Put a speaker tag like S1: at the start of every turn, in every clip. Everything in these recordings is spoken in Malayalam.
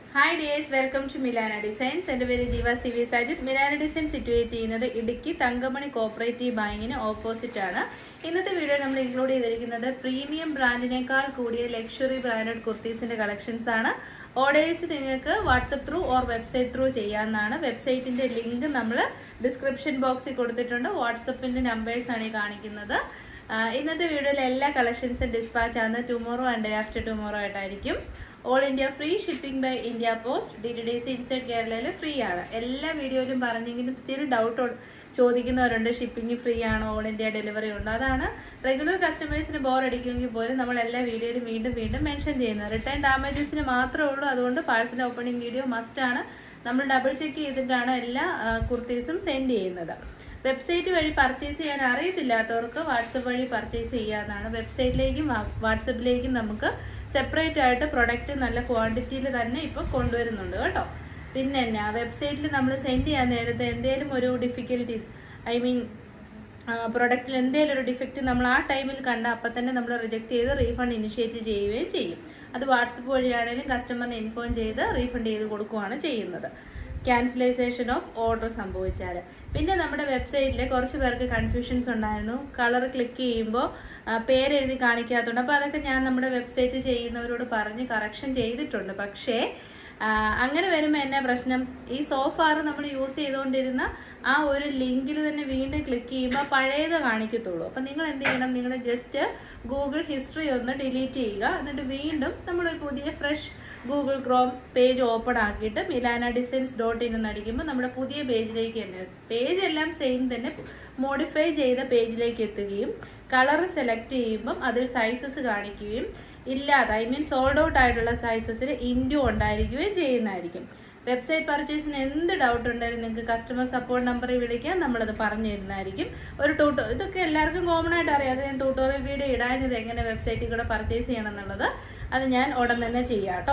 S1: hi dears welcome to Milana designs എൻ്റെ പേര് Jeeva C V Sajid Milana design situate ചെയ്യുന്നത് ഇടുക്കി തങ്കമണി കോപ്പറേറ്റീവ് ബാങ്കിന് ഓപ്പോസിറ്റ് ആണ് ഇന്നത്തെ വീഡിയോ നമ്മൾ ഇൻക്ലൂഡ് ചെയ്തിരിക്കുന്നത് പ്രീമിയം ബ്രാൻഡിനേക്കാൾ കൂടിയ ലക്ഷറി ബ്രാൻഡഡ് കുർത്തീസിന്റെ കളക്ഷൻസ് ആണ് ഓർഡേഴ്സ് നിങ്ങൾക്ക് WhatsApp through or website through ചെയ്യാവുന്നതാണ് വെബ്സൈറ്റിന്റെ ലിങ്ക് നമ്മൾ ഡിസ്ക്രിപ്ഷൻ ബോക്സിൽ കൊടുത്തിട്ടുണ്ട് വാട്സപ്പിന്റെ നമ്പേഴ്സ് ആണ് ഈ കാണിക്കുന്നത് ആഹ് ഇന്നത്തെ വീഡിയോയിൽ എല്ലാ കളക്ഷൻസും ഡിസ്പാച്ച് ആകുന്നത് tomorrow and day after tomorrow ആയിട്ടായിരിക്കും all India free shipping by India post D T D C inside കേരളയിൽ ഫ്രീ ആണ് എല്ലാ വീഡിയോയിലും പറഞ്ഞെങ്കിലും സ്റ്റിൽ ഡൗട്ട് ചോദിക്കുന്നവരുണ്ട് ഷിപ്പിംഗ് ഫ്രീ ആണോ ഓൾ ഇന്ത്യ ഡെലിവറി ഉണ്ടോ അതാണ് റെഗുലർ കസ്റ്റമേഴ്സിന് ബോർ അടിക്കുമെങ്കിൽ പോലും നമ്മൾ എല്ലാ വീഡിയോയിലും വീണ്ടും വീണ്ടും മെൻഷൻ ചെയ്യുന്നത് റിട്ടേൺ ഡാമേജസിന് മാത്രമേ ഉള്ളൂ അതുകൊണ്ട് പാഴ്സൽ ഓപ്പണിംഗ് വീഡിയോ മസ്റ്റ് ആണ് നമ്മൾ ഡബിൾ ചെക്ക് ചെയ്തിട്ടാണ് എല്ലാ കുർത്തീസും സെൻഡ് ചെയ്യുന്നത് വെബ്സൈറ്റ് വഴി പർച്ചേസ് ചെയ്യാൻ അറിയത്തില്ലാത്തവർക്ക് വാട്സപ്പ് വഴി പർച്ചേസ് ചെയ്യാവുന്നതാണ് വെബ്സൈറ്റിലേക്കും വാട്സപ്പിലേക്കും നമുക്ക് സെപ്പറേറ്റ് ആയിട്ട് പ്രൊഡക്റ്റ് നല്ല ക്വാണ്ടിറ്റിയിൽ തന്നെ ഇപ്പം കൊണ്ടുവരുന്നുണ്ട് കേട്ടോ പിന്നെ എന്നാ വെബ്സൈറ്റിൽ നമ്മൾ സെൻഡ് ചെയ്യാൻ നേരത്തെ എന്തെങ്കിലും ഒരു ഡിഫിക്കൽട്ടീസ് ഐ മീൻ പ്രൊഡക്റ്റിൽ എന്തെങ്കിലും ഒരു ഡിഫക്റ്റ് നമ്മൾ ആ ടൈമിൽ കണ്ട അപ്പം തന്നെ നമ്മൾ റിജക്ട് ചെയ്ത് റീഫണ്ട് ഇനിഷ്യേറ്റ് ചെയ്യുകയും ചെയ്യും അത് വാട്സപ്പ് വഴിയാണെങ്കിലും കസ്റ്റമറിനെ ഇൻഫോം ചെയ്ത് റീഫണ്ട് ചെയ്ത് കൊടുക്കുകയാണ് ചെയ്യുന്നത് ക്യാൻസലൈസേഷൻ ഓഫ് ഓർഡർ സംഭവിച്ചാൽ പിന്നെ നമ്മുടെ വെബ്സൈറ്റിൽ കുറച്ച് പേർക്ക് കൺഫ്യൂഷൻസ് ഉണ്ടായിരുന്നു കളർ ക്ലിക്ക് ചെയ്യുമ്പോൾ പേരെഴുതി കാണിക്കാത്തതുകൊണ്ട് അപ്പോൾ അതൊക്കെ ഞാൻ നമ്മുടെ വെബ്സൈറ്റ് ചെയ്യുന്നവരോട് പറഞ്ഞ് കറക്ഷൻ ചെയ്തിട്ടുണ്ട് പക്ഷേ ആ, അങ്ങനെ വരുമ്പോൾ എന്നാ പ്രശ്നം ഈ സോഫാർ നമ്മൾ യൂസ് ചെയ്തുകൊണ്ടിരുന്ന ആ ഒരു ലിങ്കിൽ തന്നെ വീണ്ടും ക്ലിക്ക് ചെയ്യുമ്പോൾ പഴയത് കാണിക്കത്തുള്ളൂ അപ്പം നിങ്ങൾ എന്ത് ചെയ്യണം നിങ്ങൾ ജസ്റ്റ് ഗൂഗിൾ ഹിസ്റ്ററി ഒന്ന് ഡിലീറ്റ് ചെയ്യുക എന്നിട്ട് വീണ്ടും നമ്മളൊരു പുതിയ fresh Google Chrome page open ആക്കിയിട്ട് മിലാന ഡിസൈൻസ് ഡോട്ട് ഇൻ എന്ന് അടിക്കുമ്പോൾ നമ്മുടെ പുതിയ പേജിലേക്ക് തന്നെ പേജ് എല്ലാം സെയിം തന്നെ മോഡിഫൈ ചെയ്ത പേജിലേക്ക് എത്തുകയും കളർ സെലക്ട് ചെയ്യുമ്പം അതിൽ സൈസസ് കാണിക്കുകയും ഇല്ലാതെ ഐ മീൻ സോൾഡ് ഔട്ട് ആയിട്ടുള്ള സൈസസിൽ ഇൻഡു ഉണ്ടായിരിക്കുകയും ചെയ്യുന്നതായിരിക്കും വെബ്സൈറ്റ് പർച്ചേസിന് എന്ത് ഡൗട്ട് ഉണ്ടെങ്കിലും നിങ്ങൾക്ക് കസ്റ്റമർ സപ്പോർട്ട് നമ്പറിൽ വിളിക്കാൻ നമ്മളത് പറഞ്ഞു തരുന്നതായിരിക്കും ഒരു ട്യൂട്ടോ ഇതൊക്കെ എല്ലാവർക്കും കോമൺ ആയിട്ട് അറിയാം അത് ഞാൻ ട്യൂട്ടോറിയൽ വീഡിയോ ഇടാഞ്ഞത് എങ്ങനെ വെബ്സൈറ്റിൽ കൂടെ പർച്ചേസ് ചെയ്യണം എന്നുള്ളത് അത് ഞാൻ ഉടൻ തന്നെ ചെയ്യാം കേട്ടോ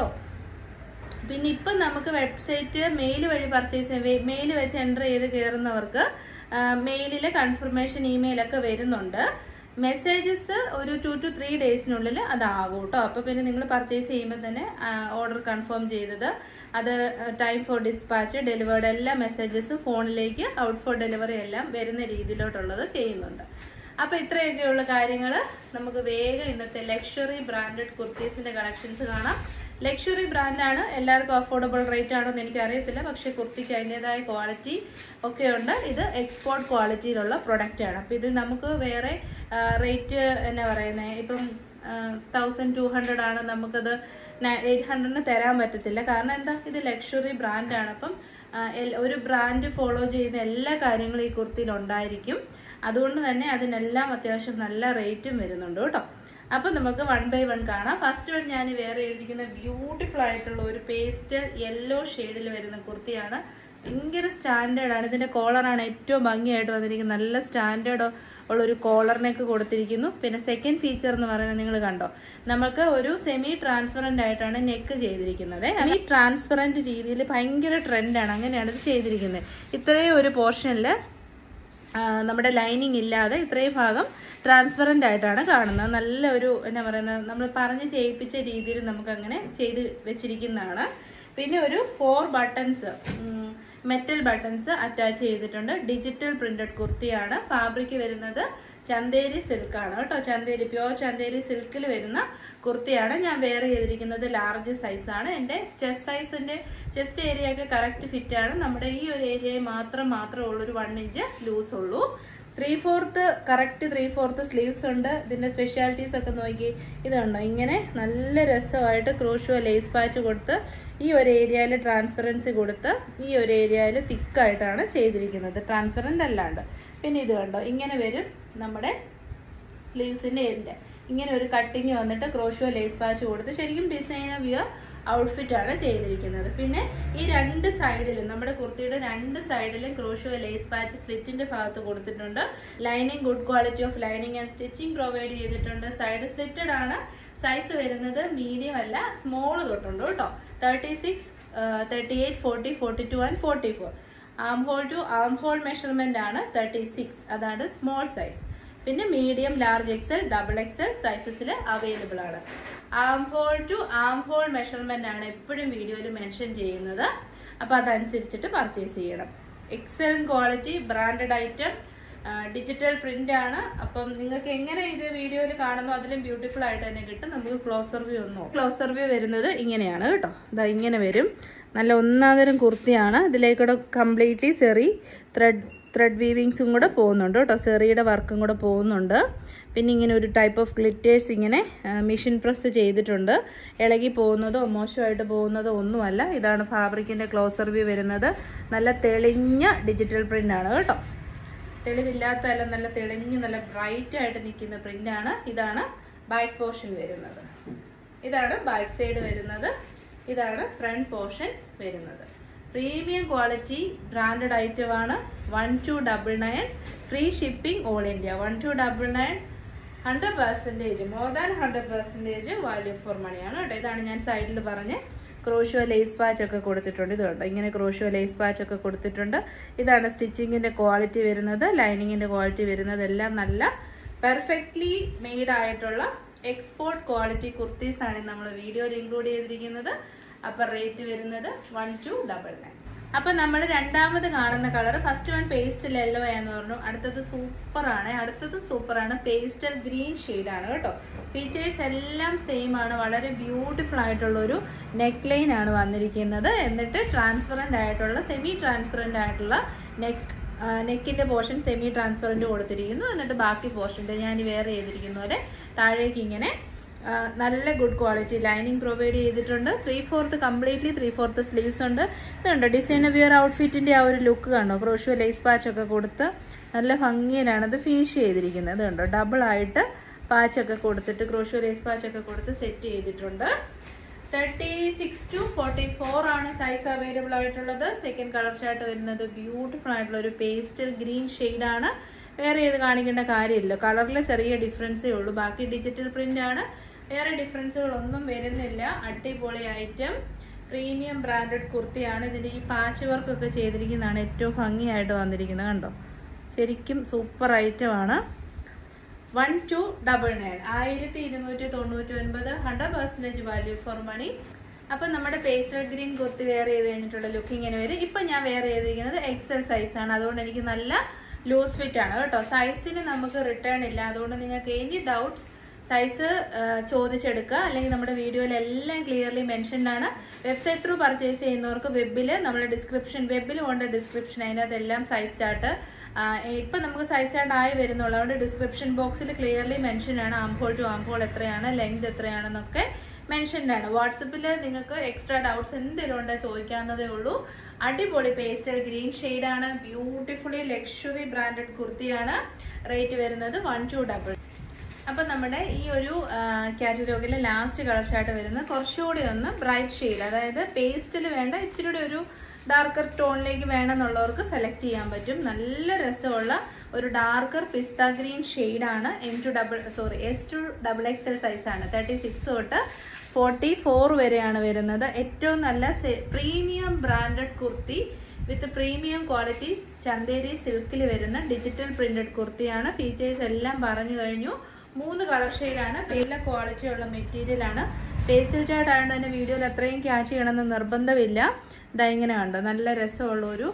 S1: പിന്നെ ഇപ്പം നമുക്ക് വെബ്സൈറ്റ് മെയിൽ വഴി പർച്ചേസ് മെയിൽ വെച്ച് എൻ്റർ ചെയ്ത് കയറുന്നവർക്ക് മെയിലിലെ കൺഫർമേഷൻ ഇമെയിലൊക്കെ വരുന്നുണ്ട് മെസ്സേജസ് ഒരു ടു ടു ത്രീ ഡേയ്സിനുള്ളിൽ അതാകും കേട്ടോ അപ്പോൾ പിന്നെ നിങ്ങൾ പർച്ചേസ് ചെയ്യുമ്പോൾ തന്നെ ഓർഡർ കൺഫേം ചെയ്തത് അത് ടൈം ഫോർ ഡിസ്പാച്ച് ഡെലിവേർഡ് എല്ലാ മെസ്സേജസും ഫോണിലേക്ക് ഔട്ട് ഫോർ ഡെലിവറി എല്ലാം വരുന്ന രീതിയിലോട്ടുള്ളത് ചെയ്യുന്നുണ്ട് അപ്പോൾ ഇത്രയൊക്കെയുള്ള കാര്യങ്ങൾ നമുക്ക് വേഗം ഇന്നത്തെ ലക്ഷറി ബ്രാൻഡഡ് കുർത്തീസിന്റെ കളക്ഷൻസ് കാണാം ലക്ഷറി ബ്രാൻഡാണ് എല്ലാവർക്കും അഫോർഡബിൾ റേറ്റ് ആണോ എന്ന് എനിക്ക് അറിയത്തില്ല പക്ഷേ കുർത്തിക്ക് അതിൻ്റെതായ ക്വാളിറ്റി ഒക്കെ ഉണ്ട് ഇത് എക്സ്പോർട്ട് ക്വാളിറ്റിയിലുള്ള പ്രൊഡക്റ്റ് ആണ് അപ്പോൾ ഇതിൽ നമുക്ക് വേറെ റേറ്റ് എന്നാ പറയുന്നത് ഇപ്പം തൗസൻഡ് ടു ഹൺഡ്രഡ് ആണ് നമുക്കത് എയ്റ്റ് ഹൺഡ്രഡിന് തരാൻ പറ്റത്തില്ല കാരണം എന്താ ഇത് ലക്ഷറി ബ്രാൻഡാണ് അപ്പം ആ, എൽ- ഒരു ബ്രാൻഡ് ഫോളോ ചെയ്യുന്ന എല്ലാ കാര്യങ്ങളും ഈ കുർത്തിയിൽ ഉണ്ടായിരിക്കും അതുകൊണ്ട് തന്നെ അതിനെല്ലാം അത്യാവശ്യം നല്ല റേറ്റും വരുന്നുണ്ട് കേട്ടോ അപ്പം നമുക്ക് വൺ ബൈ വൺ കാണാം ഫസ്റ്റ് വൺ ഞാൻ വേറെ ചെയ്തിരിക്കുന്ന ബ്യൂട്ടിഫുൾ ആയിട്ടുള്ള ഒരു പേസ്റ്റൽ യെല്ലോ ഷെയ്ഡിൽ വരുന്ന കുർത്തിയാണ് ഭയങ്കര സ്റ്റാൻഡേർഡ് ആണ് ഇതിന്റെ കോളറാണ് ഏറ്റവും ഭംഗിയായിട്ട് വന്നിരിക്കുന്നത് നല്ല സ്റ്റാൻഡേർഡ് ഉള്ള ഒരു കോളർ നെക്ക് കൊടുത്തിരിക്കുന്നു പിന്നെ സെക്കൻഡ് ഫീച്ചർ എന്ന് പറയുന്നത് നിങ്ങൾ കണ്ടോ നമുക്ക് ഒരു സെമി ട്രാൻസ്പെറന്റ് ആയിട്ടാണ് നെക്ക് ചെയ്തിരിക്കുന്നത് ഈ ട്രാൻസ്പെറന്റ് രീതിയിൽ ഭയങ്കര ട്രെൻഡാണ് അങ്ങനെയാണ് ഇത് ചെയ്തിരിക്കുന്നത് ഇത്രയും ഒരു പോർഷനിൽ നമ്മുടെ ലൈനിങ് ഇല്ലാതെ ഇത്രയും ഭാഗം ട്രാൻസ്പെറൻ്റ് ആയിട്ടാണ് കാണുന്നത് നല്ല ഒരു എന്നാ പറയുന്നത് നമ്മൾ പറഞ്ഞ് ചെയ്യിപ്പിച്ച രീതിയിൽ നമുക്ക് അങ്ങനെ ചെയ്ത് വെച്ചിരിക്കുന്നതാണ് പിന്നെ ഒരു four buttons metal buttons attach ചെയ്തിട്ടുണ്ട് ഡിജിറ്റൽ പ്രിന്റഡ് കുർത്തിയാണ് ഫാബ്രിക് വരുന്നത് ചന്തേരി സിൽക്കാണ് കേട്ടോ ചന്തേരി പ്യോർ ചന്തേരി സിൽക്കിൽ വരുന്ന കുർത്തിയാണ് ഞാൻ വെയർ ചെയ്തിരിക്കുന്നത് ലാർജ് സൈസാണ് എൻ്റെ ചെസ്റ്റ് സൈസിൻ്റെ ചെസ്റ്റ് ഏരിയ ഒക്കെ കറക്റ്റ് ഫിറ്റ് ആണ് നമ്മുടെ ഈ ഒരു ഏരിയയിൽ മാത്രം മാത്രമേ ഉള്ളൂ ഒരു വൺ ഇഞ്ച് ലൂസ് ഉള്ളൂ three fourth correct three fourth sleeves ഉണ്ട് ഇതിന്റെ സ്പെഷ്യാലിറ്റീസ് ഒക്കെ നോക്കി ഇതുണ്ടോ ഇങ്ങനെ നല്ല രസമായിട്ട് ക്രൂഷോ ലേസ് പാച്ച് കൊടുത്ത് ഈ ഒരു ഏരിയയിൽ ട്രാൻസ്പെറൻസി കൊടുത്ത് ഈ ഒരു ഏരിയയിൽ തിക്കായിട്ടാണ് ചെയ്തിരിക്കുന്നത് ട്രാൻസ്പെറൻ്റ് അല്ലാണ്ട് പിന്നെ ഇത് കണ്ടോ ഇങ്ങനെ വരും നമ്മുടെ സ്ലീവ്സിന്റെ എൻഡ് ഇങ്ങനെ ഒരു കട്ടിങ് വന്നിട്ട് ക്രോഷോ ലേസ് പാച്ച് കൊടുത്ത് ശരിക്കും ഡിസൈനർ വിയർ ഔട്ട്ഫിറ്റ് ആണ് ചെയ്തിരിക്കുന്നത് പിന്നെ ഈ രണ്ട് സൈഡിലും നമ്മുടെ കുർത്തിയുടെ രണ്ട് സൈഡിലും ക്രോഷോ ലേസ് പാച്ച് സ്ലിറ്റിന്റെ ഭാഗത്ത് കൊടുത്തിട്ടുണ്ട് lining good quality of lining and stitching provide ചെയ്തിട്ടുണ്ട് സൈഡ് സ്ലിറ്റഡ് ആണ് സൈസ് വരുന്നത് മീഡിയം അല്ല സ്മോൾ തൊട്ടുണ്ട് കേട്ടോ thirty six thirty eight forty forty two and forty four arm hole to arm hole measurement ആണ് തേർട്ടി സിക്സ് അതാണ് സ്മോൾ സൈസ് പിന്നെ medium large XL double XL സൈസസിൽ അവൈലബിൾ ആണ് arm hole to arm hole measurement ആണ് എപ്പോഴും വീഡിയോയിൽ മെൻഷൻ ചെയ്യുന്നത് അപ്പൊ അതനുസരിച്ചിട്ട് പർച്ചേസ് ചെയ്യണം excellent quality branded item digital print ആണ് അപ്പം നിങ്ങൾക്ക് എങ്ങനെ ഇത് വീഡിയോയിൽ കാണുന്നു അതിലും ബ്യൂട്ടിഫുൾ ആയിട്ട് തന്നെ കിട്ടും നമുക്ക് ക്ലോസർ വ്യൂ ഒന്ന് ക്ലോസർ വ്യൂ വരുന്നത് ഇങ്ങനെയാണ് കേട്ടോ ഇതാ ഇങ്ങനെ വരും നല്ല ഒന്നാതരം കുർത്തിയാണ് ഇതിലേക്കൂടെ കംപ്ലീറ്റ്ലി സെറി ത്രെഡ് ത്രെഡ് വീവിങ്സും കൂടെ പോകുന്നുണ്ട് കേട്ടോ സെറിയുടെ വർക്കും കൂടെ പോകുന്നുണ്ട് പിന്നെ ഇങ്ങനെ ഒരു ടൈപ്പ് ഓഫ് ഗ്ലിറ്റേഴ്സ് ഇങ്ങനെ മെഷീൻ പ്രസ് ചെയ്തിട്ടുണ്ട് ഇളകി പോകുന്നതോ മോശമായിട്ട് പോകുന്നതോ ഒന്നുമല്ല ഇതാണ് ഫാബ്രിക്കിന്റെ ക്ലോസർ വ്യൂ വരുന്നത് നല്ല തെളിഞ്ഞ ഡിജിറ്റൽ പ്രിന്റ് ആണ് കേട്ടോ തെളിവില്ലാത്തല്ല നല്ല തെളിഞ്ഞ് നല്ല ബ്രൈറ്റ് ആയിട്ട് നിൽക്കുന്ന പ്രിന്റ് ആണ് ഇതാണ് ബാക്ക് പോർഷൻ വരുന്നത് ഇതാണ് ബാക്ക് സൈഡ് വരുന്നത് ഇതാണ് ഫ്രണ്ട് പോർഷൻ വരുന്നത് പ്രീമിയം ക്വാളിറ്റി ബ്രാൻഡഡ് ഐറ്റം ആണ് one two double nine free shipping all India one two double nine hundred percentage more than hundred percentage value for മണിയാണ് കേട്ടോ ഇതാണ് ഞാൻ സൈഡിൽ പറഞ്ഞ് ക്രോഷോ ലേസ് പാച്ച് ഒക്കെ കൊടുത്തിട്ടുണ്ട് ഇത് കേട്ടോ ഇങ്ങനെ ക്രോഷോ ലേസ് പാച്ച് ഒക്കെ കൊടുത്തിട്ടുണ്ട് ഇതാണ് സ്റ്റിച്ചിങ്ങിന്റെ ക്വാളിറ്റി വരുന്നത് ലൈനിങ്ങിന്റെ ക്വാളിറ്റി വരുന്നത് എല്ലാം നല്ല പെർഫെക്റ്റ്ലി മെയ്ഡ് ആയിട്ടുള്ള എക്സ്പോർട്ട് ക്വാളിറ്റി കുർത്തീസ് ആണ് നമ്മൾ വീഡിയോയിൽ ഇൻക്ലൂഡ് ചെയ്തിരിക്കുന്നത് അപ്പൊ റേറ്റ് വരുന്നത് വൺ ടു ഡബിൾ നയൻ അപ്പൊ നമ്മൾ രണ്ടാമത് കാണുന്ന colour first one pastel yellow എന്ന് പറഞ്ഞു അടുത്തത് സൂപ്പർ ആണ് അടുത്തതും സൂപ്പർ ആണ് പേസ്റ്റൽ ഗ്രീൻ ഷെയ്ഡ് ആണ് കേട്ടോ ഫീച്ചേഴ്സ് എല്ലാം സെയിം ആണ് വളരെ ബ്യൂട്ടിഫുൾ ആയിട്ടുള്ള ഒരു നെക്ക് ലൈൻ ആണ് വന്നിരിക്കുന്നത് എന്നിട്ട് ട്രാൻസ്പെറന്റ് ആയിട്ടുള്ള സെമി ട്രാൻസ്പെറന്റ് ആയിട്ടുള്ള നെക്ക് നെക്കിന്റെ പോർഷൻ സെമി ട്രാൻസ്പെറന്റ് കൊടുത്തിരിക്കുന്നു എന്നിട്ട് ബാക്കി പോർഷൻ ഞാൻ വേറെ ചെയ്തിരിക്കുന്ന പോലെ താഴേക്ക് ഇങ്ങനെ ആ, നല്ല ഗുഡ് ക്വാളിറ്റി ലൈനിങ് പ്രൊവൈഡ് ചെയ്തിട്ടുണ്ട് three fourth completely three fourth sleeves ഉണ്ട് ഇതുണ്ട് ഡിസൈനർ വിയർ ഔട്ട്ഫിറ്റിന്റെ ആ ഒരു ലുക്ക് കണ്ടോ ക്രോഷ്യോ ലേസ് പാച്ച് ഒക്കെ കൊടുത്ത് നല്ല ഭംഗിയിലാണ് ഇത് ഫിനിഷ് ചെയ്തിരിക്കുന്നത് കണ്ടോ ഡബിൾ ആയിട്ട് പാച്ചൊക്കെ കൊടുത്തിട്ട് ക്രോഷ്യോ ലേസ് പാച്ചൊക്കെ കൊടുത്ത് സെറ്റ് ചെയ്തിട്ടുണ്ട് thirty six to forty four ആണ് സൈസ് അവൈലബിൾ ആയിട്ടുള്ളത് സെക്കൻഡ് കളർ ചാർട്ട് വരുന്നത് ബ്യൂട്ടിഫുൾ ആയിട്ടുള്ള ഒരു പേസ്റ്റൽ ഗ്രീൻ ആണ് വേറെ ഏത് കാണിക്കേണ്ട കാര്യമില്ല കളറിൽ ചെറിയ ഡിഫറൻസേ ഉള്ളൂ ബാക്കി ഡിജിറ്റൽ പ്രിന്റ് ആണ് വേറെ ഡിഫറൻസുകളൊന്നും വരുന്നില്ല അടിപൊളി ഐറ്റം പ്രീമിയം ബ്രാൻഡഡ് കുർത്തിയാണ് ഇതിന്റെ ഈ പാച്ച് വർക്ക് ഒക്കെ ചെയ്തിരിക്കുന്നതാണ് ഏറ്റവും ഭംഗിയായിട്ട് വന്നിരിക്കുന്നത് കണ്ടോ ശരിക്കും സൂപ്പർ ഐറ്റം ആണ് വൺ ടു ഡബിൾ നയൻ ആയിരത്തി ഇരുന്നൂറ്റി തൊണ്ണൂറ്റി ഒൻപത് hundred percentage value for money അപ്പൊ നമ്മുടെ പേസ്റ്റൽ ഗ്രീൻ കുർത്തി വെയർ ചെയ്ത് കഴിഞ്ഞിട്ടുള്ള ലുക്ക് ഇങ്ങനെ വരും ഇപ്പൊ ഞാൻ വെയർ ചെയ്തിരിക്കുന്നത് എക്സൽ സൈസ് ആണ് അതുകൊണ്ട് എനിക്ക് നല്ല ലൂസ് ഫിറ്റ് ആണ് കേട്ടോ സൈസിന് നമുക്ക് റിട്ടേൺ ഇല്ല അതുകൊണ്ട് നിങ്ങൾക്ക് എനി ഡൗട്ട്സ് സൈസ് ചോദിച്ചെടുക്കുക അല്ലെങ്കിൽ നമ്മുടെ വീഡിയോയിൽ എല്ലാം ക്ലിയർലി മെൻഷൻഡ് ആണ് വെബ്സൈറ്റ് ത്രൂ പർച്ചേസ് ചെയ്യുന്നവർക്ക് വെബിൽ നമ്മൾ ഡിസ്ക്രിപ്ഷൻ വെബിലും ഉണ്ട് ഡിസ്ക്രിപ്ഷൻ അതിനകത്ത് എല്ലാം സൈസ് ചാർട്ട് ഇപ്പൊ നമുക്ക് സൈസ് ചാർട്ട് ആയി വരുന്നുള്ളൂ അതുകൊണ്ട് ഡിസ്ക്രിപ്ഷൻ ബോക്സിൽ ക്ലിയർലി മെൻഷൻ ആണ് ആംഹോൾ ടു ആംഹോൾ എത്രയാണ് ലെങ്ത് എത്രയാണെന്നൊക്കെ മെൻഷൻഡ് ആണ് വാട്സപ്പിൽ നിങ്ങൾക്ക് എക്സ്ട്രാ ഡൗട്ട്സ് എന്തെങ്കിലും ഉണ്ടെങ്കിൽ ചോദിക്കാവുന്നതേ ഉള്ളൂ അടിപൊളി പേസ്റ്റൽ ഗ്രീൻ ആണ് ബ്യൂട്ടിഫുള്ളി ലക്ഷറി ബ്രാൻഡഡ് കുർത്തിയാണ് റേറ്റ് വരുന്നത് വൺ ടു ഡബിൾ അപ്പൊ നമ്മുടെ ഈ ഒരു കാറ്റലോഗിലെ ലാസ്റ്റ് കളർ ചാർട്ട് വരുന്നത് കുറച്ചുകൂടി ഒന്ന് ബ്രൈറ്റ് ഷെയ്ഡ് അതായത് പേസ്റ്റിൽ വേണ്ട ഇച്ചിരി കൂടി ഒരു ഡാർക്കർ ടോണിലേക്ക് വേണമെന്നുള്ളവർക്ക് സെലക്ട് ചെയ്യാൻ പറ്റും നല്ല രസമുള്ള ഒരു ഡാർക്കർ പിസ്ത ഗ്രീൻ ആണ് M to double sorry S to double X L size ആണ് തേർട്ടി സിക്സ് തൊട്ട് ഫോർട്ടി ഫോർ വരെയാണ് വരുന്നത് ഏറ്റവും നല്ല premium branded kurti with premium quality Chanderi സിൽക്കിൽ വരുന്ന ഡിജിറ്റൽ പ്രിന്റഡ് കുർത്തിയാണ് ഫീച്ചേഴ്സ് എല്ലാം പറഞ്ഞു കഴിഞ്ഞു മൂന്ന് കളർ ഷെയ്ഡാണ് നല്ല ക്വാളിറ്റി ഉള്ള മെറ്റീരിയൽ ആണ് പേസ്റ്റൽ ചാർട്ട് ആയതുകൊണ്ട് തന്നെ വീഡിയോയിൽ അത്രയും ക്യാച്ച് ചെയ്യണമെന്ന് നിർബന്ധമില്ല ഇതാ ഇങ്ങനെ കണ്ടോ നല്ല രസമുള്ള ഒരു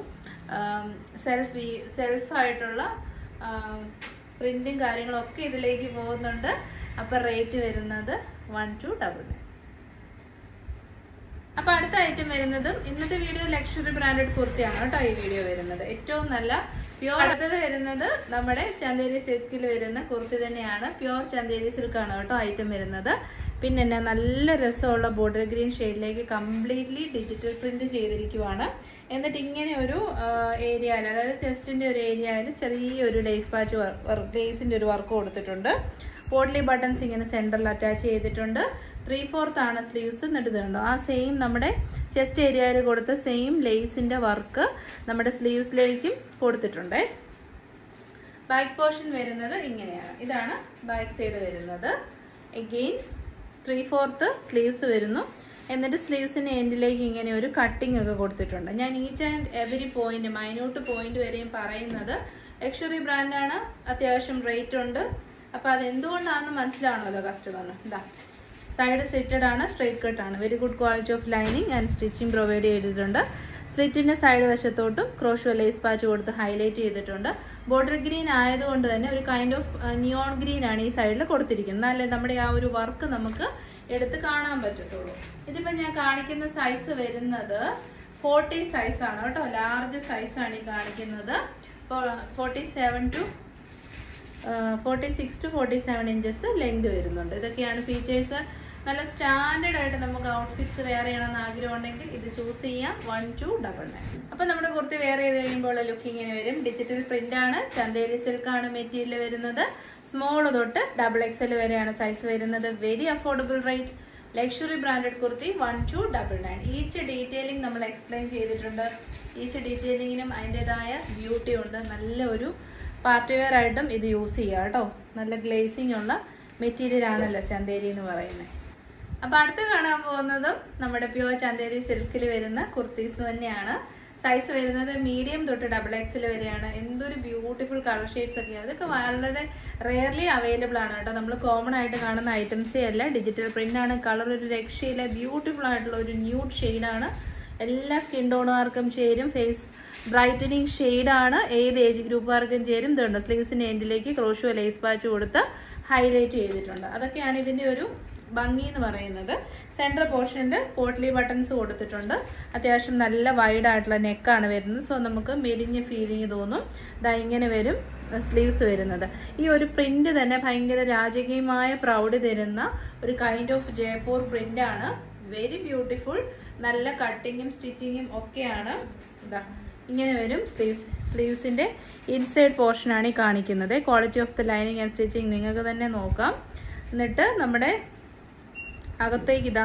S1: സെൽഫ് സെൽഫായിട്ടുള്ള പ്രിന്റും കാര്യങ്ങളും ഒക്കെ ഇതിലേക്ക് പോകുന്നുണ്ട് അപ്പൊ റേറ്റ് വരുന്നത് വൺ ടു ഡബിൾ നയൻ അപ്പൊ അടുത്ത ഐറ്റം വരുന്നതും ഇന്നത്തെ വീഡിയോ ലക്ഷറി ബ്രാൻഡഡ് കുർത്തിയാണ് കേട്ടോ ഈ വീഡിയോ വരുന്നത് ഏറ്റവും നല്ല പ്യോർ അടുത്തത് വരുന്നത് നമ്മുടെ ചന്തേരി സിൽക്കിൽ വരുന്ന കുർത്തി തന്നെയാണ് പ്യോർ ചന്തേരി സിൽക്ക് ആണ് കേട്ടോ ഐറ്റം വരുന്നത് പിന്നെ എന്നാ നല്ല രസമുള്ള ബോർഡർ ഗ്രീൻ ഷെയ്ഡിലേക്ക് കംപ്ലീറ്റ്ലി ഡിജിറ്റൽ പ്രിന്റ് ചെയ്തിരിക്കുവാണ് എന്നിട്ട് ഇങ്ങനെ ഒരു ഏരിയയിൽ അതായത് ചെസ്റ്റിന്റെ ഒരു ഏരിയയിൽ ചെറിയൊരു ലേസ് പാച്ച് വർക്ക് ലേസിന്റെ ഒരു വർക്ക് കൊടുത്തിട്ടുണ്ട് പോട്ട്ലി ബട്ടൺസ് ഇങ്ങനെ സെന്ററിൽ അറ്റാച്ച് ചെയ്തിട്ടുണ്ട് ത്രീ ഫോർത്ത് ആണ് സ്ലീവ്സ് എന്നിട്ട് ഇതുണ്ടോ ആ സെയിം നമ്മുടെ ചെസ്റ്റ് ഏരിയയിൽ കൊടുത്ത സെയിം ലേസിന്റെ വർക്ക് നമ്മുടെ സ്ലീവ്സിലേക്കും കൊടുത്തിട്ടുണ്ട് ബാക്ക് പോർഷൻ വരുന്നത് ഇങ്ങനെയാണ് ഇതാണ് ബാക്ക് സൈഡ് വരുന്നത് എഗെയിൻ ത്രീ ഫോർത്ത് സ്ലീവ്സ് വരുന്നു എന്നിട്ട് സ്ലീവ്സിന്റെ എൻഡിലേക്ക് ഇങ്ങനെ ഒരു കട്ടിംഗ് ഒക്കെ കൊടുത്തിട്ടുണ്ട് ഞാൻ each and every point minute point വരെയും പറയുന്നത് ലക്ഷറി ബ്രാൻഡാണ് അത്യാവശ്യം റേറ്റ് ഉണ്ട് അപ്പൊ അത് എന്തുകൊണ്ടാണെന്ന് മനസ്സിലാവണമല്ലോ കസ്റ്റമറിന് ഇതാ സൈഡ് സ്ലിറ്റഡ് ആണ് സ്ട്രൈറ്റ് കട്ട് ആണ് very good quality of lining and stitching provide ചെയ്തിട്ടുണ്ട് സ്ലിറ്റിന്റെ സൈഡ് വശത്തോട്ടും ക്രോഷോ ലേസ് പാച്ച് കൊടുത്ത് ഹൈലൈറ്റ് ചെയ്തിട്ടുണ്ട് ബോർഡർ ഗ്രീൻ ആയതുകൊണ്ട് തന്നെ ഒരു കൈൻഡ് ഓഫ് നിയോൺ ഗ്രീൻ ആണ് ഈ സൈഡിൽ കൊടുത്തിരിക്കുന്നത് എന്നാലേ നമ്മുടെ ആ ഒരു വർക്ക് നമുക്ക് എടുത്ത് കാണാൻ പറ്റത്തുള്ളൂ ഇതിപ്പോ ഞാൻ കാണിക്കുന്ന സൈസ് വരുന്നത് ഫോർട്ടി സൈസ് ആണ് കേട്ടോ ലാർജ് സൈസ് ആണ് ഈ കാണിക്കുന്നത് forty seven to forty six to forty seven inches length വരുന്നുണ്ട് ഇതൊക്കെയാണ് ഫീച്ചേഴ്സ് നല്ല സ്റ്റാൻഡേർഡ് ആയിട്ട് നമുക്ക് ഔട്ട്ഫിറ്റ്സ് വെയർ ചെയ്യണമെന്ന് ആഗ്രഹം ഉണ്ടെങ്കിൽ ഇത് ചൂസ് ചെയ്യാം വൺ ടു ഡബിൾ നയൻ അപ്പൊ നമ്മുടെ കുർത്തി വെയർ ചെയ്ത് കഴിയുമ്പോൾ ലുക്ക് ഇങ്ങനെ വരും ഡിജിറ്റൽ പ്രിന്റ് ആണ് ചന്തേരി സിൽക്ക് ആണ് മെറ്റീരിയൽ വരുന്നത് സ്മോൾ തൊട്ട് ഡബിൾ എക്സൽ വരെയാണ് സൈസ് വരുന്നത് very affordable rate luxury branded kurti one two double nine each detailing നമ്മൾ എക്സ്പ്ലെയിൻ ചെയ്തിട്ടുണ്ട് ഈച്ച് ഡീറ്റെയിലിങ്ങിനും അതിൻ്റെതായ ബ്യൂട്ടി ഉണ്ട് നല്ല ഒരു പാർട്ടി വെയർ ആയിട്ടും ഇത് യൂസ് ചെയ്യുക കേട്ടോ നല്ല ഗ്ലേസിംഗ് ഉള്ള മെറ്റീരിയൽ ആണല്ലോ ചന്തേരി എന്ന് പറയുന്നത് അപ്പൊ അടുത്ത് കാണാൻ പോകുന്നതും നമ്മുടെ പ്യുവർ ചന്തേരി സിൽക്കിൽ വരുന്ന കുർത്തീസ് തന്നെയാണ് സൈസ് വരുന്നത് മീഡിയം തൊട്ട് ഡബിൾ എക്സിൽ വരെയാണ് എന്തൊരു ബ്യൂട്ടിഫുൾ കളർ ഷെയ്ഡ്സ് ഒക്കെയാണ് അതൊക്കെ വളരെ റെയർലി അവൈലബിൾ ആണ് കേട്ടോ നമ്മൾ കോമൺ ആയിട്ട് കാണുന്ന ഐറ്റംസേ അല്ല ഡിജിറ്റൽ പ്രിന്റ് ആണ് കളർ ഒരു രക്ഷയില്ല ബ്യൂട്ടിഫുൾ ആയിട്ടുള്ള ഒരു ന്യൂഡ് ഷെയ്ഡാണ് എല്ലാ സ്കിൻ ടോണുകാർക്കും ചേരും ഫേസ് ബ്രൈറ്റനിങ് ഷെയ്ഡാണ് ഏത് ഏജ് ഗ്രൂപ്പുകാർക്കും ചേരും ഇതുണ്ട് സ്ലീവ്സിന്റെ എൻഡിലേക്ക് ക്രോഷോ ലേസ് പാച്ച് കൊടുത്ത് ഹൈലൈറ്റ് ചെയ്തിട്ടുണ്ട് അതൊക്കെയാണ് ഇതിന്റെ ഒരു ഭംഗി എന്ന് പറയുന്നത് സെൻട്രൽ പോർഷനിൽ പോട്ട്ലി ബട്ടൺസ് കൊടുത്തിട്ടുണ്ട് അത്യാവശ്യം നല്ല വൈഡ് ആയിട്ടുള്ള നെക്കാണ് വരുന്നത് സോ നമുക്ക് മെലിഞ്ഞ ഫീലിംഗ് തോന്നും ദാ ഇങ്ങനെ വരും സ്ലീവ്സ് വരുന്നത് ഈ ഒരു പ്രിന്റ് തന്നെ ഭയങ്കര രാജകീയമായ പ്രൗഢി തരുന്ന ഒരു കൈൻഡ് ഓഫ് ജയ്പൂർ പ്രിന്റ് ആണ് വെരി ബ്യൂട്ടിഫുൾ നല്ല കട്ടിങ്ങും സ്റ്റിച്ചിങ്ങും ഒക്കെയാണ് ഇതാ ഇങ്ങനെ വരും സ്ലീവ്സ് സ്ലീവ്സിന്റെ ഇൻസൈഡ് പോർഷൻ ആണ് ഈ കാണിക്കുന്നത് quality of the lining and stitching നിങ്ങൾക്ക് തന്നെ നോക്കാം എന്നിട്ട് നമ്മുടെ അകത്തേക്ക് ഇതാ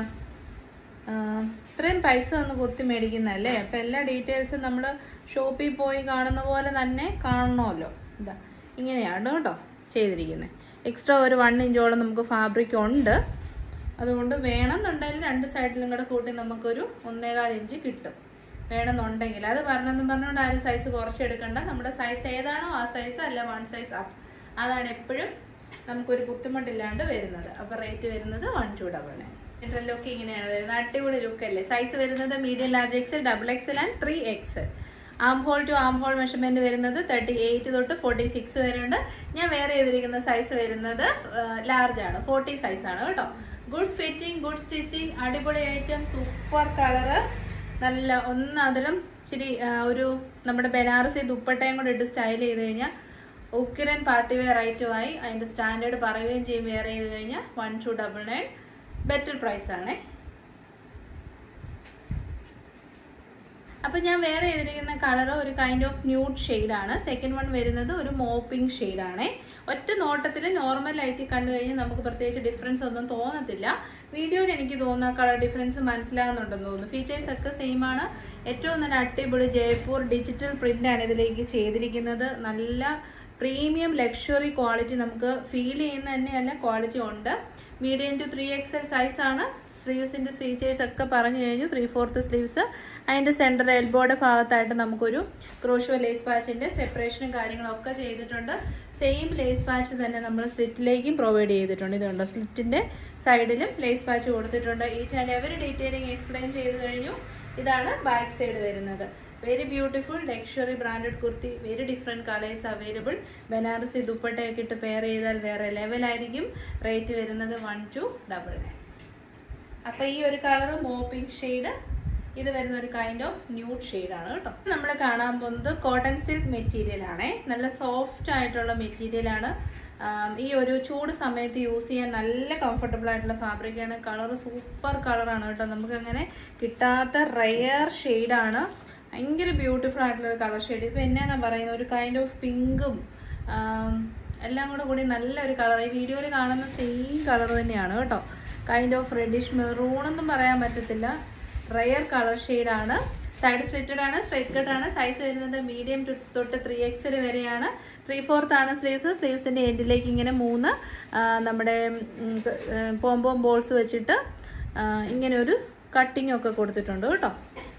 S1: ആ, ഇത്രയും പൈസ ഒന്ന് കുത്തി മേടിക്കുന്നതല്ലേ അപ്പൊ എല്ലാ ഡീറ്റെയിൽസും നമ്മൾ ഷോപ്പിൽ പോയി കാണുന്ന പോലെ തന്നെ കാണണമല്ലോ ഇതാ ഇങ്ങനെയാണ് കേട്ടോ ചെയ്തിരിക്കുന്നത് എക്സ്ട്രാ ഒരു വൺ ഇഞ്ചോളം നമുക്ക് ഫാബ്രിക് ഉണ്ട് അതുകൊണ്ട് വേണമെന്നുണ്ടെങ്കിൽ രണ്ട് സൈഡിലും കൂടെ കൂട്ടി നമുക്കൊരു ഒന്നേകാൽ ഇഞ്ച് കിട്ടും വേണമെന്നുണ്ടെങ്കിൽ അത് പറഞ്ഞെന്ന് പറഞ്ഞുകൊണ്ട് ആരും സൈസ് കുറച്ചെടുക്കണ്ട നമ്മുടെ സൈസ് ഏതാണോ ആ സൈസ് അല്ല വൺ സൈസ് അപ്പ് അതാണ് എപ്പോഴും നമുക്കൊരു ബുദ്ധിമുട്ടില്ലാണ്ട് വരുന്നത് അപ്പൊ റേറ്റ് വരുന്നത് one two double nine look ഇങ്ങനെയാണ് വരുന്നത് അടിപൊളി ലുക്ക് അല്ലേ സൈസ് വരുന്നത് medium large XL double XL and three XL arm hole to arm hole measurement വരുന്നത് തേർട്ടി എയ്റ്റ് തൊട്ട് ഫോർട്ടി സിക്സ് വരെ ഉണ്ട് ഞാൻ വേറെ ചെയ്തിരിക്കുന്ന സൈസ് വരുന്നത് ലാർജ് ആണ് ഫോർട്ടി സൈസ് ആണ് കേട്ടോ ഗുഡ് ഫിറ്റിംഗ് ഗുഡ് സ്റ്റിച്ചിങ് അടിപൊളി ഐറ്റം സൂപ്പർ കളറ് നല്ല ഒന്ന് അതിലും ഇച്ചിരി ആ, ഒരു നമ്മുടെ ബനാറസി ദുപ്പട്ടയും കൂടെ ഇട്ട് സ്റ്റൈൽ ചെയ്ത് കഴിഞ്ഞാൽ ഉക്കിരൻ പാർട്ടി വെയർ ഐറ്റമായി അതിന്റെ സ്റ്റാൻഡേർഡ് പറയുകയും ചെയ്യും വെയർ ചെയ്ത് കഴിഞ്ഞാൽ one two double nine better price ആണേ അപ്പൊ ഞാൻ വേറെ ചെയ്തിരിക്കുന്ന കളർ ഒരു കൈൻഡ് ഓഫ് ന്യൂഡ് ഷെയ്ഡ് ആണ് സെക്കൻഡ് വൺ വരുന്നത് ഒരു മോപ്പിംഗ് ഷെയ്ഡ് ആണ് ഒറ്റ നോട്ടത്തിൽ നോർമൽ ആയിട്ട് കണ്ടു കഴിഞ്ഞാൽ നമുക്ക് പ്രത്യേകിച്ച് ഡിഫറൻസ് ഒന്നും തോന്നത്തില്ല വീഡിയോയിൽ എനിക്ക് തോന്നുന്ന കളർ ഡിഫറൻസ് മനസ്സിലാകുന്നുണ്ടെന്ന് തോന്നുന്നു ഫീച്ചേഴ്സ് ഒക്കെ സെയിം ആണ് ഏറ്റവും നല്ല അടിപൊളി ജയ്പൂർ ഡിജിറ്റൽ പ്രിന്റ് ആണ് ഇതിലേക്ക് ചെയ്തിരിക്കുന്നത് നല്ല പ്രീമിയം ലക്ഷറി ക്വാളിറ്റി നമുക്ക് ഫീൽ ചെയ്യുന്ന തന്നെയല്ല ക്വാളിറ്റി ഉണ്ട് medium to three XL size ആണ് സ്ലീവ്സിന്റെ ഫീച്ചേഴ്സ് ഒക്കെ പറഞ്ഞു കഴിഞ്ഞു ത്രീ ഫോർത്ത് സ്ലീവ്സ് അതിന്റെ സെന്റർ എൽബോയുടെ ഭാഗത്തായിട്ട് നമുക്കൊരു ക്രോഷോ ലേസ് പാച്ചിന്റെ സെപ്പറേഷനും കാര്യങ്ങളും ഒക്കെ ചെയ്തിട്ടുണ്ട് സെയിം ലേസ് പാച്ച് തന്നെ നമ്മൾ സ്ലിറ്റിലേക്കും പ്രൊവൈഡ് ചെയ്തിട്ടുണ്ട് ഇതുണ്ട് സ്ലിറ്റിന്റെ സൈഡിലും ലേസ് പാച്ച് കൊടുത്തിട്ടുണ്ട് ഈ ചാനൽ എവരി ഡീറ്റെയിലിംഗ് എക്സ്പ്ലെയിൻ ചെയ്ത് കഴിഞ്ഞു ഇതാണ് ബാക്ക് സൈഡ് വരുന്നത് very beautiful luxury branded kurti very different colours available Banarasi ദുപ്പട്ടയൊക്കെ ഇട്ട് പെയർ ചെയ്താൽ വേറെ ലെവലായിരിക്കും റേറ്റ് വരുന്നത് വൺ ടു ഡബിൾ നയൻ അപ്പൊ ഈ ഒരു കളർ മോപ്പിംഗ് ഷെയ്ഡ് ഇത് വരുന്ന ഒരു കൈൻഡ് ഓഫ് ന്യൂഡ് ഷെയ്ഡ് ആണ് കേട്ടോ നമ്മൾ കാണാൻ പോകുന്നത് കോട്ടൺ സിൽക്ക് മെറ്റീരിയൽ ആണ് നല്ല സോഫ്റ്റ് ആയിട്ടുള്ള മെറ്റീരിയൽ ആണ് ആം, ഈ ഒരു ചൂട് സമയത്ത് യൂസ് ചെയ്യാൻ നല്ല കംഫർട്ടബിൾ ആയിട്ടുള്ള ഫാബ്രിക് ആണ് കളർ സൂപ്പർ കളറാണ് കേട്ടോ നമുക്ക് അങ്ങനെ കിട്ടാത്ത റെയർ ആണ് ഭയങ്കര ബ്യൂട്ടിഫുൾ ആയിട്ടുള്ള ഒരു കളർ ഷെയ്ഡ് ഇപ്പൊ എന്നാ പറയുന്നത് ഒരു കൈൻഡ് ഓഫ് പിങ്കും എല്ലാം കൂടെ കൂടി നല്ലൊരു കളർ ഈ വീഡിയോയിൽ കാണുന്ന സെയിം കളർ തന്നെയാണ് കേട്ടോ കൈൻഡ് ഓഫ് റെഡിഷ് മെറൂൺ ഒന്നും പറയാൻ പറ്റത്തില്ല റയർ കളർ ആണ് സൈഡ് സ്ലിറ്റഡ് ആണ് സ്ട്രൈറ്റ് കട്ട് ആണ് സൈസ് വരുന്നത് മീഡിയം തൊട്ട് ത്രീ എക്സിൽ വരെയാണ് ത്രീ ഫോർത്ത് ആണ് സ്ലീവ്സ് സ്ലീവ്സിന്റെ എൻഡിലേക്ക് ഇങ്ങനെ മൂന്ന് ആ, നമ്മുടെ പോംപോം ബോൾസ് വെച്ചിട്ട് ആ, ഇങ്ങനെ ഒരു കട്ടിങ് ഒക്കെ കൊടുത്തിട്ടുണ്ട് കേട്ടോ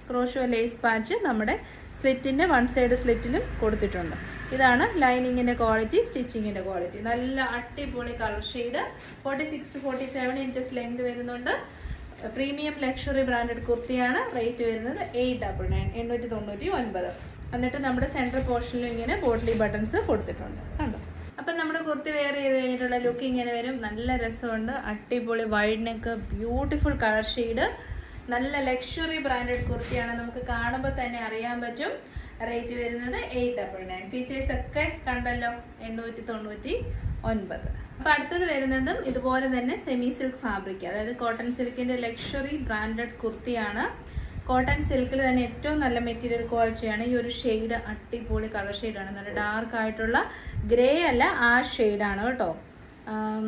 S1: ക്രോഷോ ലേസ് പാച്ച് നമ്മുടെ സ്ലിറ്റിൻ്റെ വൺ സൈഡ് സ്ലിറ്റിലും കൊടുത്തിട്ടുണ്ട് ഇതാണ് ലൈനിങ്ങിൻ്റെ ക്വാളിറ്റി സ്റ്റിച്ചിങ്ങിൻ്റെ ക്വാളിറ്റി നല്ല അടിപൊളി colour shade forty six to forty seven inches length വരുന്നുണ്ട് പ്രീമിയം ലക്ഷറി ബ്രാൻഡഡ് കുർത്തിയാണ് റേറ്റ് വരുന്നത് എയ്റ്റ് ഡബിൾ നയൻ എണ്ണൂറ്റി തൊണ്ണൂറ്റി ഒൻപത് എന്നിട്ട് നമ്മുടെ സെൻട്രൽ പോർഷനിലും ഇങ്ങനെ പോട്ട്ലി ബട്ടൺസ് കൊടുത്തിട്ടുണ്ട് കണ്ടോ അപ്പം നമ്മുടെ കുർത്തി വെയർ ചെയ്ത് കഴിഞ്ഞിട്ടുള്ള ലുക്ക് ഇങ്ങനെ വരും നല്ല രസമുണ്ട് അടിപൊളി wide neck beautiful colour shade നല്ല ലക്ഷറി ബ്രാൻഡഡ് കുർത്തിയാണ് നമുക്ക് കാണുമ്പോൾ തന്നെ അറിയാൻ പറ്റും റേറ്റ് വരുന്നത് എയ്റ്റ് ഡബിൾ നയൻ ഫീച്ചേഴ്സ് ഒക്കെ കണ്ടല്ലോ എണ്ണൂറ്റി തൊണ്ണൂറ്റി ഒൻപത് അപ്പൊ അടുത്തത് വരുന്നതും ഇതുപോലെ തന്നെ സെമി സിൽക്ക് ഫാബ്രിക് അതായത് കോട്ടൺ സിൽക്കിന്റെ ലക്ഷറി ബ്രാൻഡഡ് കുർത്തിയാണ് കോട്ടൺ സിൽക്കിൽ തന്നെ ഏറ്റവും നല്ല മെറ്റീരിയൽ ക്വാളിറ്റിയാണ് ഈ ഒരു ഷെയ്ഡ് അടിപൊളി കളർ ഷെയ്ഡാണ് നല്ല ഡാർക്ക് ആയിട്ടുള്ള ഗ്രേ അല്ല ആ ഷെയ്ഡാണ് കേട്ടോ ആം,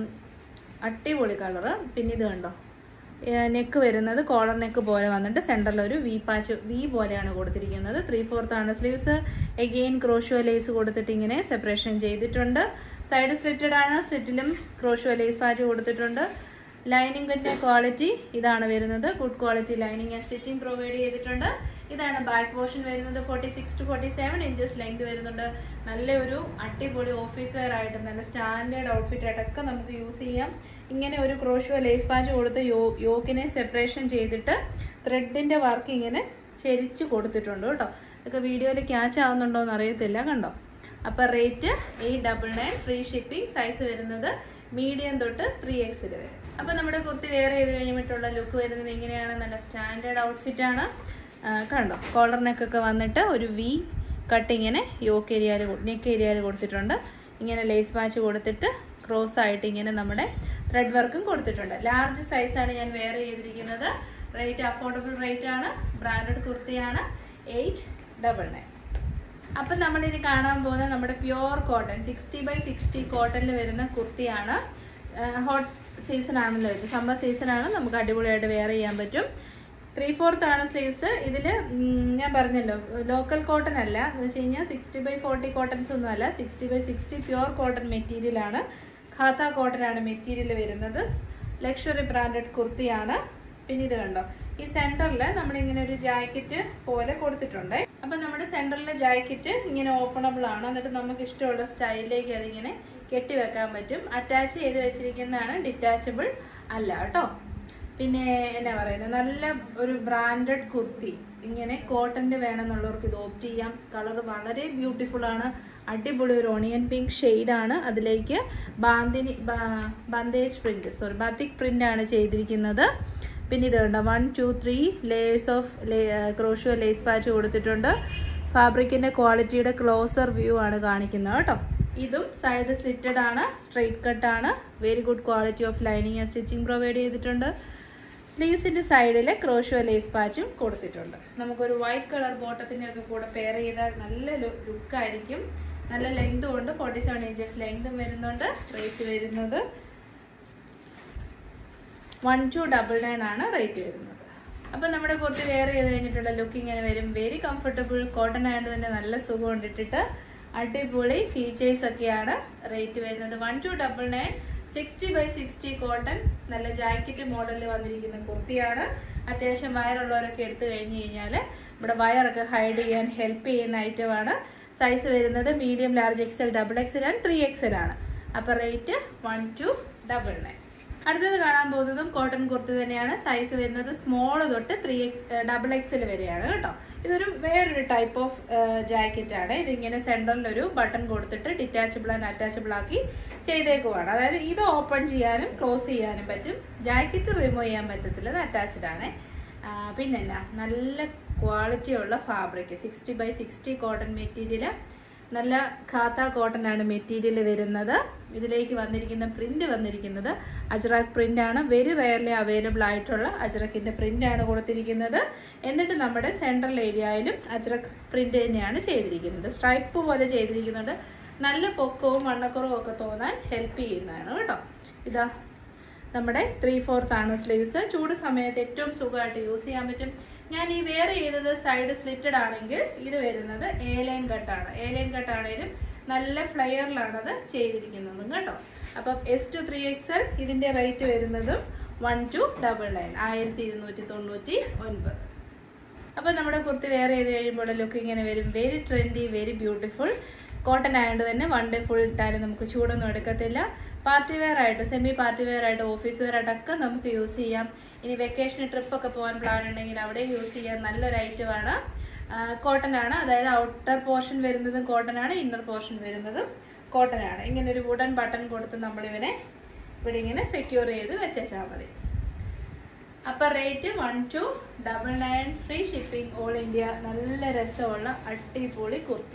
S1: അടിപൊളി കളറ് പിന്നെ ഇത് കണ്ടോ നെക്ക് വരുന്നത് കോളർ നെക്ക് പോലെ വന്നിട്ട് സെൻറ്ററിൽ ഒരു വി പാച്ച് വി പോലെയാണ് കൊടുത്തിരിക്കുന്നത് ത്രീ ഫോർത്ത് ആണ് സ്ലീവ്സ് എഗെയിൻ ക്രോഷോ ലേസ് കൊടുത്തിട്ട് ഇങ്ങനെ സെപ്പറേഷൻ ചെയ്തിട്ടുണ്ട് സൈഡ് സ്ലിറ്റഡ് ആണ് സ്ലിറ്റിലും ക്രോഷോ ലേസ് പാച്ച് കൊടുത്തിട്ടുണ്ട് ലൈനിങ്ങിന്റെ ക്വാളിറ്റി ഇതാണ് വരുന്നത് good quality lining and stitching provide ചെയ്തിട്ടുണ്ട് ഇതാണ് ബാക്ക് പോർഷൻ വരുന്നത് forty six to forty seven inches length വരുന്നുണ്ട് നല്ലൊരു അടിപൊളി ഓഫീസ് വെയർ ആയിട്ടും നല്ല സ്റ്റാൻഡേർഡ് ഔട്ട്ഫിറ്റ് ആയിട്ടൊക്കെ നമുക്ക് യൂസ് ചെയ്യാം ഇങ്ങനെ ഒരു ക്രോഷോ ലേസ് പാച്ച് കൊടുത്ത് യോ യോക്കിനെ സെപ്പറേഷൻ ചെയ്തിട്ട് ത്രെഡിന്റെ വർക്ക് ഇങ്ങനെ ചെരിച്ച് കൊടുത്തിട്ടുണ്ട് കേട്ടോ ഇതൊക്കെ വീഡിയോയിൽ ക്യാച്ച് ആവുന്നുണ്ടോ എന്ന് അറിയത്തില്ല കണ്ടോ അപ്പൊ rate eight double nine free shipping size വരുന്നത് മീഡിയം തൊട്ട് ത്രീ എക്സിൽ വരെ അപ്പൊ നമ്മുടെ കുർത്തി വെയർ ചെയ്ത് കഴിഞ്ഞിട്ടുള്ള ലുക്ക് വരുന്നത് ഇങ്ങനെയാണ് നല്ല സ്റ്റാൻഡേർഡ് ഔട്ട്ഫിറ്റ് ആണ് ആ, കണ്ടോ കോളർ നെക്കൊക്കെ വന്നിട്ട് ഒരു വി കട്ട് ഇങ്ങനെ യോക്ക് ഏരിയയിൽ നെക്ക് ഏരിയയിൽ കൊടുത്തിട്ടുണ്ട് ഇങ്ങനെ ലേസ് വാച്ച് കൊടുത്തിട്ട് ക്രോസ് ആയിട്ട് ഇങ്ങനെ നമ്മുടെ ത്രെഡ് വർക്കും കൊടുത്തിട്ടുണ്ട് ലാർജ് സൈസാണ് ഞാൻ വെയർ ചെയ്തിരിക്കുന്നത് റേറ്റ് അഫോർഡബിൾ റേറ്റ് ആണ് ബ്രാൻഡഡ് കുർത്തിയാണ് എയ്റ്റ് ഡബിൾ നയൻ അപ്പം നമ്മളിനി കാണാൻ പോകുന്ന നമ്മുടെ pure cotton sixty by sixty കോട്ടണിൽ വരുന്ന കുർത്തിയാണ് ഹോട്ട് സീസൺ ആണല്ലോ ഇത് സമ്മർ സീസൺ ആണ് നമുക്ക് അടിപൊളിയായിട്ട് വെയർ ചെയ്യാൻ പറ്റും ത്രീ ഫോർത്ത് ആണ് സ്ലീവ്സ് ഇതിൽ ഞാൻ പറഞ്ഞല്ലോ ലോക്കൽ കോട്ടൺ അല്ല എന്ന് വെച്ച് കഴിഞ്ഞാൽ സിക്സ്റ്റി ബൈ ഫോർട്ടി കോട്ടൺസ് ഒന്നും അല്ല sixty by sixty pure cotton material ആണ് ഖാത്ത കോട്ടൺ ആണ് മെറ്റീരിയൽ വരുന്നത് ലക്ഷറി ബ്രാൻഡഡ് കുർത്തിയാണ് പിന്നെ ഇത് കണ്ടോ ഈ സെന്ററിൽ നമ്മളിങ്ങനെ ഒരു ജാക്കറ്റ് പോലെ കൊടുത്തിട്ടുണ്ട് അപ്പൊ നമ്മുടെ സെന്ററിലെ ജാക്കറ്റ് ഇങ്ങനെ ഓപ്പണബിൾ ആണ് എന്നിട്ട് നമുക്ക് ഇഷ്ടമുള്ള സ്റ്റൈലിലേക്ക് അതിങ്ങനെ കെട്ടി വെക്കാൻ പറ്റും അറ്റാച്ച് ചെയ്ത് വെച്ചിരിക്കുന്നതാണ് ഡിറ്റാച്ചബിൾ അല്ല കേട്ടോ പിന്നെ എന്നാ പറയുന്നത് നല്ല ഒരു ബ്രാൻഡഡ് കുർത്തി ഇങ്ങനെ കോട്ടന്റെ വേണമെന്നുള്ളവർക്ക് ഇത് ഓപ്റ്റ് ചെയ്യാം കളർ വളരെ ബ്യൂട്ടിഫുൾ ആണ് അടിപൊളി ഒരു ഓണിയൻ പിങ്ക് ആണ് അതിലേക്ക് bandhani bandhej print sorry batik print ആണ് ചെയ്തിരിക്കുന്നത് പിന്നെ ഇത് കണ്ടോ one two three layers of crochet lace patch കൊടുത്തിട്ടുണ്ട് ഫാബ്രിക്കിന്റെ ക്വാളിറ്റിയുടെ ക്ലോസർ വ്യൂ ആണ് കാണിക്കുന്നത് കേട്ടോ ഇതും സൈഡ് സ്ലിറ്റഡ് ആണ് സ്ട്രെയിറ്റ് കട്ട് ആണ് very good quality of lining and stitching provide ചെയ്തിട്ടുണ്ട് സ്ലീവ്സിന്റെ സൈഡിൽ ക്രോഷോ ലേസ് പാച്ചും കൊടുത്തിട്ടുണ്ട് നമുക്കൊരു വൈറ്റ് കളർ ബോട്ടത്തിന്റെ ഒക്കെ കൂടെ പെയർ ചെയ്താൽ നല്ല ലുക്ക് ആയിരിക്കും നല്ല ലെങ്തും ഉണ്ട് ഫോർട്ടി സെവൻ ഇഞ്ചസ് ലെങ്തും വരുന്നുണ്ട് റേറ്റ് വരുന്നത് വൺ ടു ഡബിൾ നയൻ ആണ് റേറ്റ് വരുന്നത് അപ്പൊ നമ്മുടെ കുർത്തി വെയർ ചെയ്ത് കഴിഞ്ഞിട്ടുള്ള ലുക്ക് ഇങ്ങനെ വരും വെരി കംഫർട്ടബിൾ കോട്ടൺ ആയതുകൊണ്ട് തന്നെ നല്ല സുഖം കൊണ്ടിട്ടിട്ട് അടിപൊളി ഫീച്ചേഴ്സ് ഒക്കെയാണ് റേറ്റ് വരുന്നത് one two double nine sixty by sixty cotton നല്ല ജാക്കറ്റ് മോഡലിൽ വന്നിരിക്കുന്ന കുർത്തിയാണ് അത്യാവശ്യം വയറുള്ളവരൊക്കെ എടുത്തു കഴിഞ്ഞ് കഴിഞ്ഞാൽ നമ്മുടെ വയറൊക്കെ ഹൈഡ് ചെയ്യാൻ ഹെൽപ്പ് ചെയ്യുന്ന ഐറ്റമാണ് സൈസ് വരുന്നത് medium large XL double XL and three XL ആണ് അപ്പോൾ rate one two double nine അടുത്തത് കാണാൻ പോകുന്നതും കോട്ടൺ കുർത്തി തന്നെയാണ് സൈസ് വരുന്നത് സ്മോൾ തൊട്ട് ത്രീ എക്സ് ഡബിൾ എക്സൽ വരെയാണ് കേട്ടോ ഇതൊരു വേറൊരു ടൈപ്പ് ഓഫ് ജാക്കറ്റ് ആണ് ഇതിങ്ങനെ സെന്ററിൽ ഒരു ബട്ടൺ കൊടുത്തിട്ട് ഡിറ്റാച്ചബിൾ ആൻഡ് അറ്റാച്ചബിൾ ആക്കി ചെയ്തേക്കുവാണ് അതായത് ഇത് ഓപ്പൺ ചെയ്യാനും ക്ലോസ് ചെയ്യാനും പറ്റും ജാക്കറ്റ് റിമൂവ് ചെയ്യാൻ പറ്റത്തില്ല ഇത് അറ്റാച്ച്ഡ് ആണ് ആ, പിന്നെന്നാ നല്ല ക്വാളിറ്റി ഉള്ള fabric sixty by sixty cotton material നല്ല ഖാത്ത കോട്ടൺ ആണ് മെറ്റീരിയൽ വരുന്നത് ഇതിലേക്ക് വന്നിരിക്കുന്ന പ്രിന്റ് വന്നിരിക്കുന്നത് അജ്രക് പ്രിന്റ് ആണ് വെരി റെയർലി അവൈലബിൾ ആയിട്ടുള്ള അജ്രക്കിന്റെ പ്രിന്റ് ആണ് കൊടുത്തിരിക്കുന്നത് എന്നിട്ട് നമ്മുടെ സെൻട്രൽ ഏരിയയിലും അജ്രക് പ്രിന്റ് തന്നെയാണ് ചെയ്തിരിക്കുന്നത് സ്ട്രൈപ്പ് പോലെ ചെയ്തിരിക്കുന്നുണ്ട് നല്ല പൊക്കവും വണ്ണക്കുറവും ഒക്കെ തോന്നാൻ ഹെൽപ്പ് ചെയ്യുന്നതാണ് കേട്ടോ ഇതാ നമ്മുടെ ത്രീ ഫോർത്ത് ആണ് സ്ലീവ്സ് ചൂട് സമയത്ത് ഏറ്റവും സുഖമായിട്ട് യൂസ് ചെയ്യാൻ പറ്റും ഞാൻ ഈ വെയർ ചെയ്തത് സൈഡ് സ്ലിറ്റഡ് ആണെങ്കിൽ ഇത് വരുന്നത് എ ലൈൻ കട്ടാണ് എ ലൈൻ കട്ടാണേലും നല്ല ഫ്ലെയറിലാണ് അത് ചെയ്തിരിക്കുന്നതും കേട്ടോ അപ്പം എസ് ടു ത്രീ എക്സൽ ഇതിന്റെ റേറ്റ് വരുന്നതും വൺ ടു ഡബിൾ നയൻ ആയിരത്തി ഇരുന്നൂറ്റി തൊണ്ണൂറ്റി ഒൻപത് അപ്പോൾ നമ്മുടെ കുർത്തി വെയർ ചെയ്ത് കഴിയുമ്പോൾ ലുക്ക് ഇങ്ങനെ വരും very trendy very beautiful cotton ആയതുകൊണ്ട് തന്നെ വൺ ഡേ ഫുൾ ഇട്ടാലും നമുക്ക് ചൂടൊന്നും എടുക്കത്തില്ല പാർട്ടി വെയർ ആയിട്ട് സെമി പാർട്ടി വെയർ ആയിട്ട് ഓഫീസ് വെയർ ആയിട്ടൊക്കെ നമുക്ക് യൂസ് ചെയ്യാം ഇനി വെക്കേഷൻ ട്രിപ്പ് ഒക്കെ പോകാൻ പ്ലാൻ ഉണ്ടെങ്കിൽ അവിടെ യൂസ് ചെയ്യാൻ നല്ലൊരു ഐറ്റമാണ് കോട്ടൺ ആണ് അതായത് ഔട്ടർ പോർഷൻ വരുന്നതും കോട്ടൺ ആണ് ഇന്നർ പോർഷൻ വരുന്നതും കോട്ടൺ ആണ് ഇങ്ങനെ ഒരു വുഡൻ ബട്ടൺ കൊടുത്ത് നമ്മളിവനെ ഇവിടെ ഇങ്ങനെ സെക്യൂർ ചെയ്ത് വെച്ചാൽ മതി അപ്പൊ rate one two double nine free shipping all India നല്ല രസമുള്ള അടിപൊളി കുർത്തി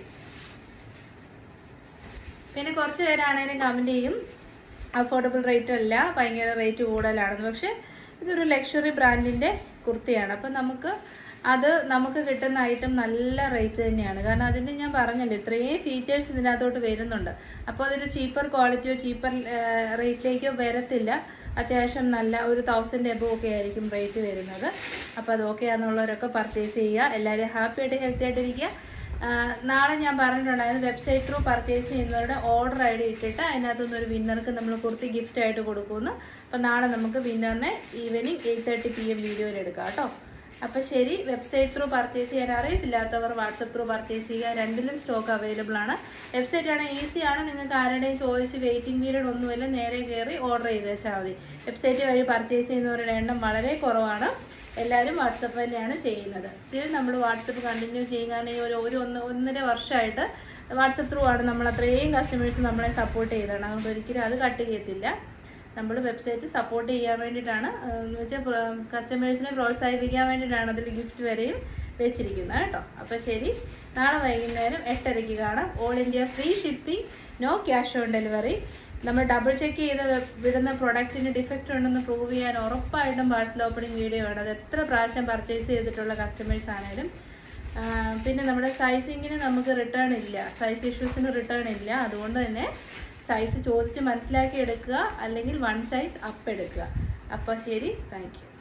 S1: പിന്നെ കുറച്ച് പേരാണേലും കമന്റ് ചെയ്യും അഫോർഡബിൾ റേറ്റ് അല്ല ഭയങ്കര റേറ്റ് കൂടുതലാണെന്ന് പക്ഷെ ഇതൊരു ലക്ഷറി ബ്രാൻഡിന്റെ കുർത്തിയാണ് അപ്പം നമുക്ക് അത് നമുക്ക് കിട്ടുന്ന ഐറ്റം നല്ല റേറ്റ് തന്നെയാണ് കാരണം അതിന് ഞാൻ പറഞ്ഞല്ലോ ഇത്രയും ഫീച്ചേഴ്സ് ഇതിനകത്തോട്ട് വരുന്നുണ്ട് അപ്പോൾ അതൊരു ചീപ്പർ ക്വാളിറ്റിയോ ചീപ്പർ റേറ്റിലേക്കോ വരത്തില്ല അത്യാവശ്യം നല്ല ഒരു തൗസൻഡ് എബോ ഒക്കെ ആയിരിക്കും റേറ്റ് വരുന്നത് അപ്പോൾ അത് ഓക്കെ ആണെന്നുള്ളവരൊക്കെ പർച്ചേസ് ചെയ്യുക എല്ലാവരും ഹാപ്പി ആയിട്ട് ഹെൽത്തി ആയിട്ടിരിക്കുക ആ, നാളെ ഞാൻ പറഞ്ഞിട്ടുണ്ടായിരുന്നു വെബ്സൈറ്റ് ത്രൂ പർച്ചേസ് ചെയ്യുന്നവരുടെ ഓർഡർ ഐ ഡി ഇട്ടിട്ട് അതിനകത്തുനിന്ന് ഒരു വിന്നർക്ക് നമ്മൾ കുർത്തി ഗിഫ്റ്റ് ആയിട്ട് കൊടുക്കുന്നു അപ്പം നാളെ നമുക്ക് വിന്നറിനെ evening eight thirty P M വീഡിയോയിൽ എടുക്കാം കേട്ടോ അപ്പം ശരി വെബ്സൈറ്റ് ത്രൂ പർച്ചേസ് ചെയ്യാൻ അറിയത്തില്ലാത്തവർ വാട്സപ്പ് ത്രൂ പർച്ചേസ് ചെയ്യുക രണ്ടിലും സ്റ്റോക്ക് അവൈലബിൾ ആണ് വെബ്സൈറ്റ് ആണ് ഈസി ആണ് നിങ്ങൾക്ക് ആരുടെയും ചോദിച്ച് വെയിറ്റിംഗ് പീരീഡ് ഒന്നുമില്ല നേരെ കയറി ഓർഡർ ചെയ്ത് വെച്ചാൽ മതി വെബ്സൈറ്റ് വഴി പർച്ചേസ് ചെയ്യുന്നവരുടെ എണ്ണം വളരെ കുറവാണ് എല്ലാവരും വാട്സപ്പ് തന്നെയാണ് ചെയ്യുന്നത് സ്റ്റിൽ നമ്മൾ വാട്സപ്പ് കണ്ടിന്യൂ ചെയ്യുകയാണ് ഈ ഒരു ഒരു ഒന്ന് ഒന്നര വർഷമായിട്ട് വാട്സപ്പ് ത്രൂ ആണ് നമ്മൾ അത്രയും കസ്റ്റമേഴ്സ് നമ്മളെ സപ്പോർട്ട് ചെയ്തതാണ് അതുകൊണ്ട് ഒരിക്കലും അത് കട്ട് ചെയ്യത്തില്ല നമ്മൾ വെബ്സൈറ്റ് സപ്പോർട്ട് ചെയ്യാൻ വേണ്ടിയിട്ടാണ് ഏഹ് എന്ന് വെച്ചാൽ കസ്റ്റമേഴ്സിനെ പ്രോത്സാഹിപ്പിക്കാൻ വേണ്ടിയിട്ടാണ് അതിൽ ഗിഫ്റ്റ് വരെയും വെച്ചിരിക്കുന്നത് കേട്ടോ അപ്പോൾ ശരി നാളെ വൈകുന്നേരം എട്ടരയ്ക്ക് കാണാം all India free shipping no cash on delivery നമ്മൾ ഡബിൾ ചെക്ക് ചെയ്ത് വെ- വിടുന്ന പ്രൊഡക്റ്റിന് ഡിഫക്റ്റ് ഉണ്ടെന്ന് പ്രൂവ് ചെയ്യാൻ ഉറപ്പായിട്ടും പാഴ്സൽ ഓപ്പണിംഗ് വീഡിയോ ആണ് അത് എത്ര പ്രാവശ്യം പർച്ചേസ് ചെയ്തിട്ടുള്ള കസ്റ്റമേഴ്സ് ആണേലും ആ, പിന്നെ നമ്മുടെ സൈസിങ്ങിന് നമുക്ക് റിട്ടേൺ ഇല്ല സൈസ് ഇഷ്യൂസിന് റിട്ടേൺ ഇല്ല അതുകൊണ്ട് തന്നെ സൈസ് ചോദിച്ച് മനസ്സിലാക്കി എടുക്കുക അല്ലെങ്കിൽ വൺ സൈസ് അപ്പ് എടുക്കുക അപ്പോൾ ശരി താങ്ക് യു